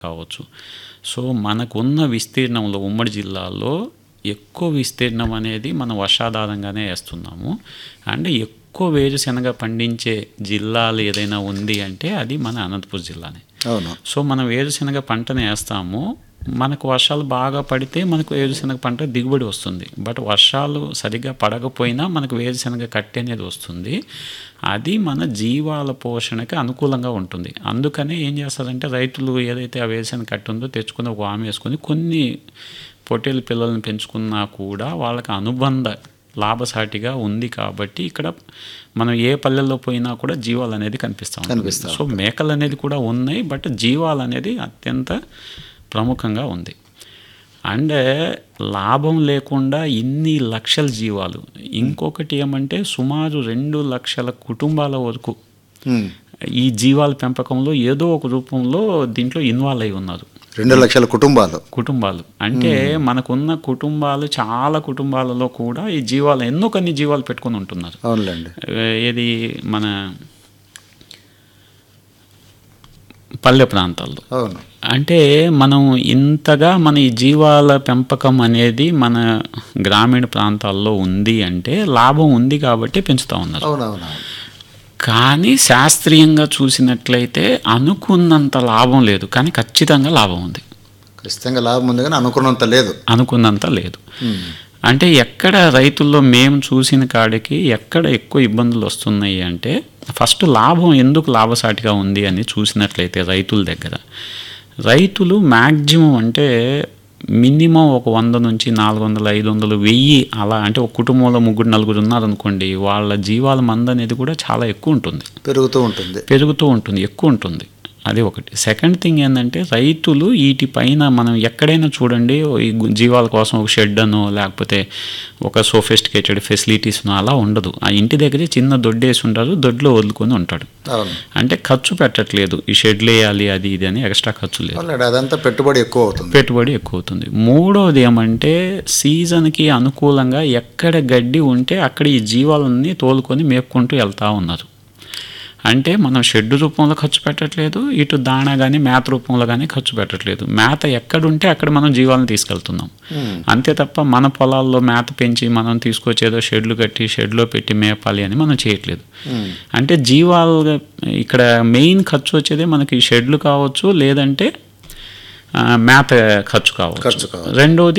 కావచ్చు సో మనకున్న విస్తీర్ణంలో ఉమ్మడి జిల్లాలో ఎక్కువ విస్తీర్ణం అనేది మనం వర్షాధారంగానే వేస్తున్నాము అండ్ ఎక్కువ వేరుశనగ పండించే జిల్లాలు ఏదైనా ఉంది అంటే అది మన అనంతపురం జిల్లానే అవును సో మనం వేరుశనగ పంటను వేస్తాము మనకు వర్షాలు బాగా పడితే మనకు వేరుశనగ పంట దిగుబడి వస్తుంది బట్ వర్షాలు సరిగ్గా పడకపోయినా మనకు వేరుశనగ కట్టె అనేది వస్తుంది అది మన జీవాల పోషణకి అనుకూలంగా ఉంటుంది అందుకనే ఏం చేస్తారంటే రైతులు ఏదైతే ఆ వేరుశనగ కట్టె ఉందో తెచ్చుకుని ఒక ఆమె వేసుకొని కొన్ని పొట్టేల పిల్లల్ని పెంచుకున్నా కూడా వాళ్ళకి అనుబంధ లాభసాటిగా ఉంది కాబట్టి ఇక్కడ మనం ఏ పల్లెల్లో పోయినా కూడా జీవాలు అనేది కనిపిస్తూ ఉంటుంది. కనిపిస్తా సో మేకలు అనేది కూడా ఉన్నాయి బట్ జీవాలు అనేది అత్యంత ప్రముఖంగా ఉంది అండ్ లాభం లేకుండా ఇన్ని లక్షల జీవాలు ఇంకొకటి ఏమంటే సుమారు రెండు లక్షల కుటుంబాల వరకు ఉమ్. ఈ జీవాల పెంపకంలో ఏదో ఒక రూపంలో దీంట్లో ఇన్వాల్వ్ అయి ఉన్నారు రెండు లక్షల కుటుంబాలు కుటుంబాలు అంటే మనకున్న కుటుంబాలు చాలా కుటుంబాలలో కూడా ఈ జీవాలు ఎన్నో కొన్ని జీవాలు పెట్టుకొని ఉంటున్నారు అవునులేండి ఏ- ఏది మన పల్లె ప్రాంతాల్లో అవును అంటే మనం ఇంతగా మన ఈ జీవాల పెంపకం అనేది మన గ్రామీణ ప్రాంతాల్లో ఉంది అంటే లాభం ఉంది కాబట్టి పెంచుతా ఉన్నారు అవునవును కానీ శాస్త్రీయంగా చూసినట్లయితే అనుకున్నంత లాభం లేదు కానీ ఖచ్చితంగా లాభం ఉంది ఖచ్చితంగా లాభం ఉంది కానీ అనుకున్నంత లేదు అనుకున్నంత లేదు ఉమ్. అంటే ఎక్కడ రైతుల్లో మేము చూసిన కాడికి ఎక్కడ ఎక్కువ ఇబ్బందులు వస్తున్నాయి అంటే ఫస్ట్ లాభం ఎందుకు లాభసాటిగా ఉంది అని చూసినట్లయితే రైతుల దగ్గర రైతులు మ్యాక్సిమం అంటే మినిమం ఒక వంద నుంచి నాలుగు వందలు ఐదు వందలు వెయ్యి అలా అంటే ఒక కుటుంబంలో ముగ్గురు నలుగురు ఉన్నారనుకోండి వాళ్ళ జీవాల మంద అనేది కూడా చాలా ఎక్కువ ఉంటుంది పెరుగుతూ ఉంటుంది పెరుగుతూ ఉంటుంది ఎక్కువ ఉంటుంది అది ఒకటి సెకండ్ థింగ్ ఏంటంటే రైతులు వీటి పైన మనం ఎక్కడైనా చూడండి ఈ గు- జీవాల కోసం ఒక షెడ్ అనో లేకపోతే ఒక సోఫిస్టికేటెడ్ ఫెసిలిటీస్నో అలా ఉండదు ఆ ఇంటి దగ్గరే చిన్న దొడ్డు వేసి ఉంటారు దొడ్లో వదులుకొని ఉంటాడు అవును అంటే ఖర్చు పెట్టట్లేదు ఈ షెడ్లు వేయాలి అది ఇది అని ఎక్స్ట్రా ఖర్చు లేదు అవునులేండి అదంతా పెట్టుబడి ఎక్కువ అవుతుంది పెట్టుబడి ఎక్కువ అవుతుంది మూడవది ఏమంటే సీజన్కి అనుకూలంగా ఎక్కడ గడ్డి ఉంటే అక్కడ ఈ జీవాలన్నీ తోలుకొని మేపుకుంటూ వెళ్తూ ఉన్నారు అంటే మనం షెడ్ రూపంలో ఖర్చు పెట్టట్లేదు ఇటు దాణా కానీ మేత రూపంలో కానీ ఖర్చు పెట్టట్లేదు మేత ఎక్కడుంటే అక్కడ మనం జీవాలను తీసుకెళ్తున్నాం అంతే తప్ప మన పొలాల్లో మేత పెంచి మనం తీసుకొచ్చి ఏదో షెడ్లు కట్టి షెడ్లో పెట్టి మేపాలి అని మనం చేయట్లేదు అంటే జీవాలు ఇక్కడ మెయిన్ ఖర్చు వచ్చేది మనకి షెడ్లు కావచ్చు లేదంటే ఆ, మేత ఖర్చు కావచ్చు ఖర్చు కావచ్చు. రెండోది